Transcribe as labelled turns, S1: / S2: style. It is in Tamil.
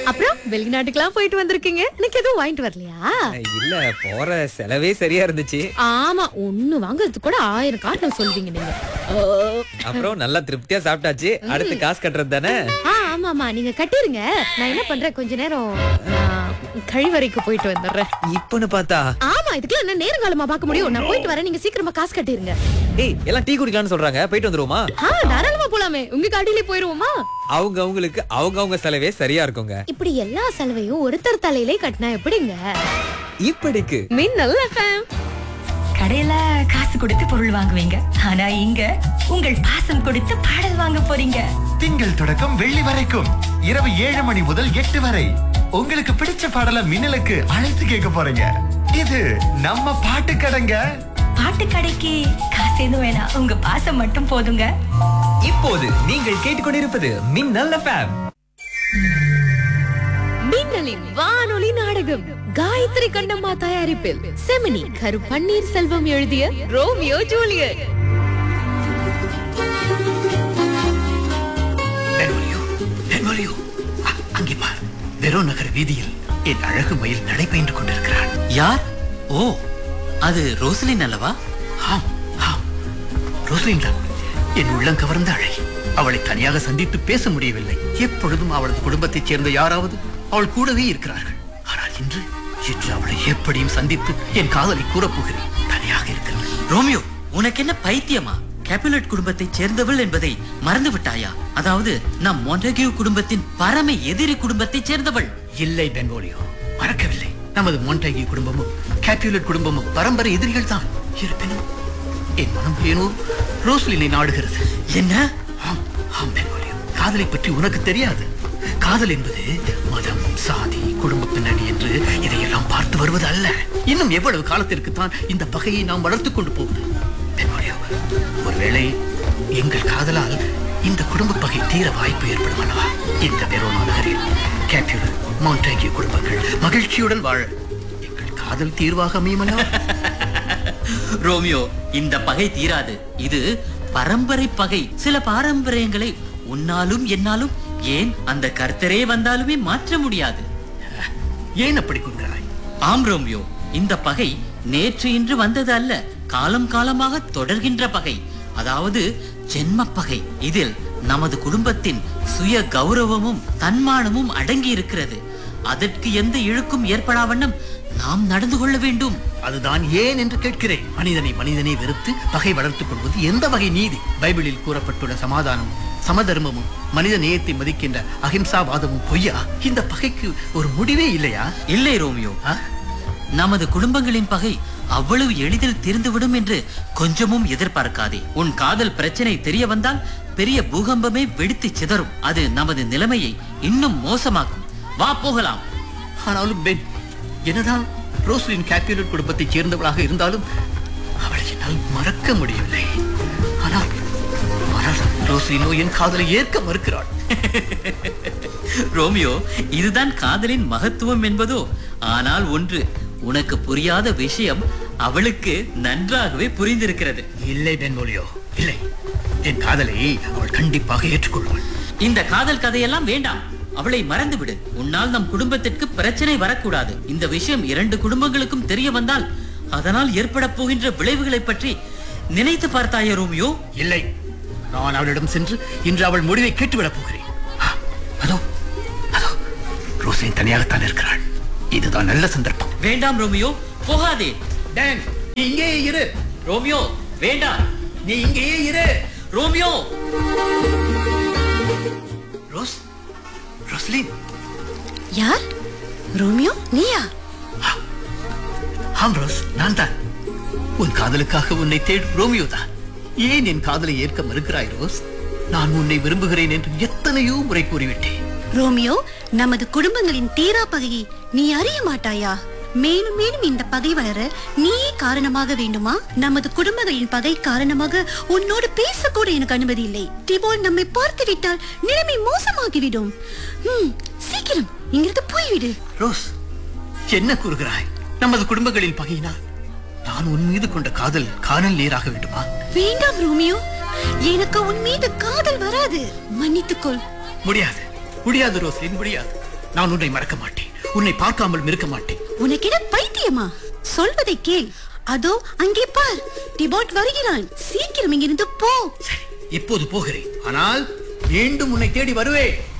S1: அப்புறம் வெளிநாட்டுக்கெல்லாம் போயிட்டு வந்திருக்கீங்க எனக்கு எதுவும் வாங்கிட்டு வரலையா
S2: இல்ல போற செலவே சரியா இருந்துச்சு
S1: ஆமா ஒண்ணு வாங்குறதுக்கு கூட ஆயிரம் காரணம் சொல்வீங்க நீங்க ஓ.
S2: அப்புறம் நல்லா திருப்தியா சாப்பிட்டாச்சு அடுத்து காசு கட்டுறது தானே
S1: ஆ ஆமா ஆமா நீங்க கட்டிருங்க நான் என்ன பண்றேன் கொஞ்ச நேரம் ஆ, கழிவறைக்கு போயிட்டு வந்துடுறேன்
S2: இப்பன்னு பார்த்தா
S1: ஆமா இதுக்கெல்லாம் என்ன நேரங்காலமா பார்க்க முடியும் நான் போயிட்டு வரேன் நீங்க சீக்கிரமா காசு கட்டிருங்க
S2: ஏய் எல்லாம் டீ குடிக்கலாம்னு சொல்றாங்க போயிட்டு வந்துருவோமா
S1: ஆ தாராளமா போலாமே உங்க காட்டிலே போயிருவோமா
S2: அவங்க அவங்களுக்கு அவங்க அவங்க செலவே சரியா இருக்குங்க
S1: இப்படி எல்லா செலவையும் ஒருத்தர் தலையிலே கட்டினா எப்படிங்க
S2: இப்படிக்கு
S1: மின்னல் எஃப்எம்
S3: கடையில காசு கொடுத்து பொருள் வாங்குவீங்க ஆனா இங்க உங்கள் பாசம் கொடுத்து பாடல் வாங்க போறீங்க
S4: திங்கள் தொடக்கம் வெள்ளி வரைக்கும் இரவு ஏழு மணி முதல் எட்டு வரை உங்களுக்கு பிடிச்ச பாடல மின்னலுக்கு அழைத்து கேட்க போறீங்க இது நம்ம பாட்டு கடைங்க
S3: பாட்டு கடைக்கு காசு எதுவும் வேணாம் உங்க பாசம் மட்டும் போதுங்க
S2: இப்போது நீங்கள் கேட்டுக்கொண்டிருப்பது மின்னல் எஃப்எம்
S1: மின்னலின் வானொலி நாடகம் காயத்ரி கண்ணம்மா தயாரிப்பில் செமினி கரு பன்னீர் செல்வம் எழுதிய ரோமியோ ஜூலியட்
S5: பெரோலியோ பெரோலியோ அ- அங்கே பார் வெரோ நகர் வீதியில் என் அழகு மயில் நடைபெற்று கொண்டிருக்கிறாள்
S6: யார் ஓ அது ரோசலின் அல்லவா
S5: ஆம் ஆம் ரோஸ்லின் தான் என் உள்ளம் கவர்ந்த அழகி அவளை தனியாக சந்தித்து பேச முடியவில்லை எப்பொழுதும் அவளது குடும்பத்தைச் சேர்ந்த யாராவது அவள் கூடவே இருக்கிறார்கள் ஆனால் இன்று இன்று அவளை எப்படியும் சந்தித்து என் காதலை கூறப்போகிறேன் தனியாக இருக்கிறேன்
S6: ரோமியோ உனக்கு என்ன பைத்தியமா கேப்புலட் குடும்பத்தைச் சேர்ந்தவள் என்பதை மறந்து விட்டாயா அதாவது நம் மொண்டகியூ குடும்பத்தின் பரம எதிரி குடும்பத்தைச் சேர்ந்தவள்
S5: இல்லை பெங்கோலியோ மறக்கவில்லை நமது மொண்டகி குடும்பமும் கேப்யூலட் குடும்பமும் பரம்பரை எதிரிகள் தான் இருப்பினும் என் மனம் ஏனோ ரோஸ்லினை நாடுகிறது
S6: என்ன
S5: ஆம் ஆம் பெங்கோலியோ காதலை பற்றி உனக்கு தெரியாது காதல் என்பது மதம் சாதி குடும்ப பின்னணி என்று இதையெல்லாம் பார்த்து வருவது அல்ல இன்னும் எவ்வளவு காலத்திற்கு தான் இந்த பகையை நாம் வளர்த்துக் கொண்டு போவது பெங்கோலியோ ஒருவேளை எங்கள் காதலால் இந்த குடும்ப பகை தீர வாய்ப்பு ஏற்படும் அல்லவா இந்த வெரோனா நகரில் கேப்யூலர் மவுண்டேகிய குடும்பங்கள் மகிழ்ச்சியுடன் வாழ எங்கள் காதல் தீர்வாக அமையும் அல்லவா
S6: ரோமியோ இந்த பகை தீராது இது பரம்பரை பகை சில பாரம்பரியங்களை உன்னாலும் என்னாலும் ஏன் அந்த கர்த்தரே வந்தாலுமே மாற்ற முடியாது
S5: ஏன் அப்படி கொண்டாய்
S6: ஆம் ரோமியோ இந்த பகை நேற்று இன்று வந்தது அல்ல காலம் காலமாக தொடர்கின்ற பகை அதாவது ஜென்ம பகை இதில் நமது குடும்பத்தின் சுய கௌரவமும் தன்மானமும் அடங்கி இருக்கிறது அதற்கு எந்த இழுக்கும் ஏற்படா வண்ணம் நாம் நடந்து கொள்ள வேண்டும்
S5: அதுதான் ஏன் என்று கேட்கிறேன் மனிதனை மனிதனை வெறுத்து பகை வளர்த்துக் கொள்வது எந்த வகை நீதி பைபிளில் கூறப்பட்டுள்ள சமாதானமும் சமதர்மமும் மனித நேயத்தை மதிக்கின்ற அகிம்சாவாதமும் பொய்யா இந்த பகைக்கு ஒரு முடிவே இல்லையா
S6: இல்லை ரோமியோ
S5: ஆ?
S6: நமது குடும்பங்களின் பகை அவ்வளவு எளிதில் தீர்ந்துவிடும் என்று கொஞ்சமும் எதிர்பார்க்காதே உன் காதல் பிரச்சனை தெரிய வந்தால் பெரிய பூகம்பமே வெடித்து சிதறும் அது நமது நிலைமையை இன்னும் மோசமாக்கும் வா போகலாம்
S5: ஆனாலும் பென் என்னதான் ரோஸ்லின் கேப்யூலட் குடும்பத்தைச் சேர்ந்தவளாக இருந்தாலும் அவளை என்னால் மறக்க முடியவில்லை ஆனால் ஆனால் ரோஸ்லினோ என் காதலை ஏற்க மறுக்கிறாள்
S6: ரோமியோ இதுதான் காதலின் மகத்துவம் என்பதோ ஆனால் ஒன்று உனக்கு புரியாத விஷயம் அவளுக்கு நன்றாகவே புரிந்திருக்கிறது
S5: இல்லை பென்மொழியோ இல்லை என் காதலை அவள் கண்டிப்பாக ஏற்றுக்கொள்வாள்
S6: இந்த காதல் கதையெல்லாம் வேண்டாம் அவளை மறந்துவிடு உன்னால் நம் குடும்பத்திற்கு பிரச்சனை வரக்கூடாது இந்த விஷயம் இரண்டு குடும்பங்களுக்கும் தெரிய வந்தால் அதனால் ஏற்பட போகின்ற விளைவுகளை பற்றி நினைத்து பார்த்தாயா ரோமியோ
S5: இல்லை நான் அவளிடம் சென்று இன்று அவள் முடிவை கேட்டுவிடப் போகிறேன் ஆ, அதோ அதோ ரோசின் தனியாகத்தான் இருக்கிறாள் இதுதான் நல்ல சந்தர்ப்பம்
S6: வேண்டாம் ரோமியோ போகாதே
S5: டேன் நீ இங்கேயே இரு
S6: ரோமியோ வேண்டாம்
S5: நீ இங்கேயே இரு
S6: ரோமியோ
S5: ரோஸ் ரோஸ்லின்
S1: யார் ரோமியோ நீயா
S5: ஆம் ரோஸ் நான் தான் உன் காதலுக்காக உன்னை தேடும் ரோமியோ தான் ஏன் என் காதலை ஏற்க மறுக்கிறாய் ரோஸ் நான் உன்னை விரும்புகிறேன் என்று எத்தனையோ முறை கூறிவிட்டேன்
S7: ரோமியோ நமது குடும்பங்களின் தீரா பகையை நீ அறிய மாட்டாயா மேலும் மேலும் இந்த பகை வளர நீயே காரணமாக வேண்டுமா நமது குடும்பங்களின் பகை காரணமாக உன்னோடு பேசக்கூட எனக்கு அனுமதி இல்லை திபோல் நம்மை பார்த்து விட்டால் நிலைமை மோசமாகிவிடும் ஹம், சீக்கிரம் இங்கிருந்து போய்விடு
S5: ரோஸ் என்ன கூறுகிறாய் நமது குடும்பங்களின் பகையினால் நான் உன் மீது கொண்ட காதல் காணல் நீராக வேண்டுமா
S7: வேண்டாம் ரோமியோ எனக்கு உன் மீது காதல் வராது மன்னித்துக்கொள்
S5: முடியாது முடியாது ரோஸ்லின் முடியாது நான் உன்னை மறக்க மாட்டேன் உன்னை பார்க்காமல் இருக்க மாட்டேன்
S7: உனக்கென பைத்தியமா சொல்வதை கேள் அதோ அங்கே பார் டிபாட் வருகிறான் சீக்கிரம் இங்கிருந்து போ
S5: சரி எப்போது போகிறேன் ஆனால் மீண்டும் உன்னை தேடி வருவேன்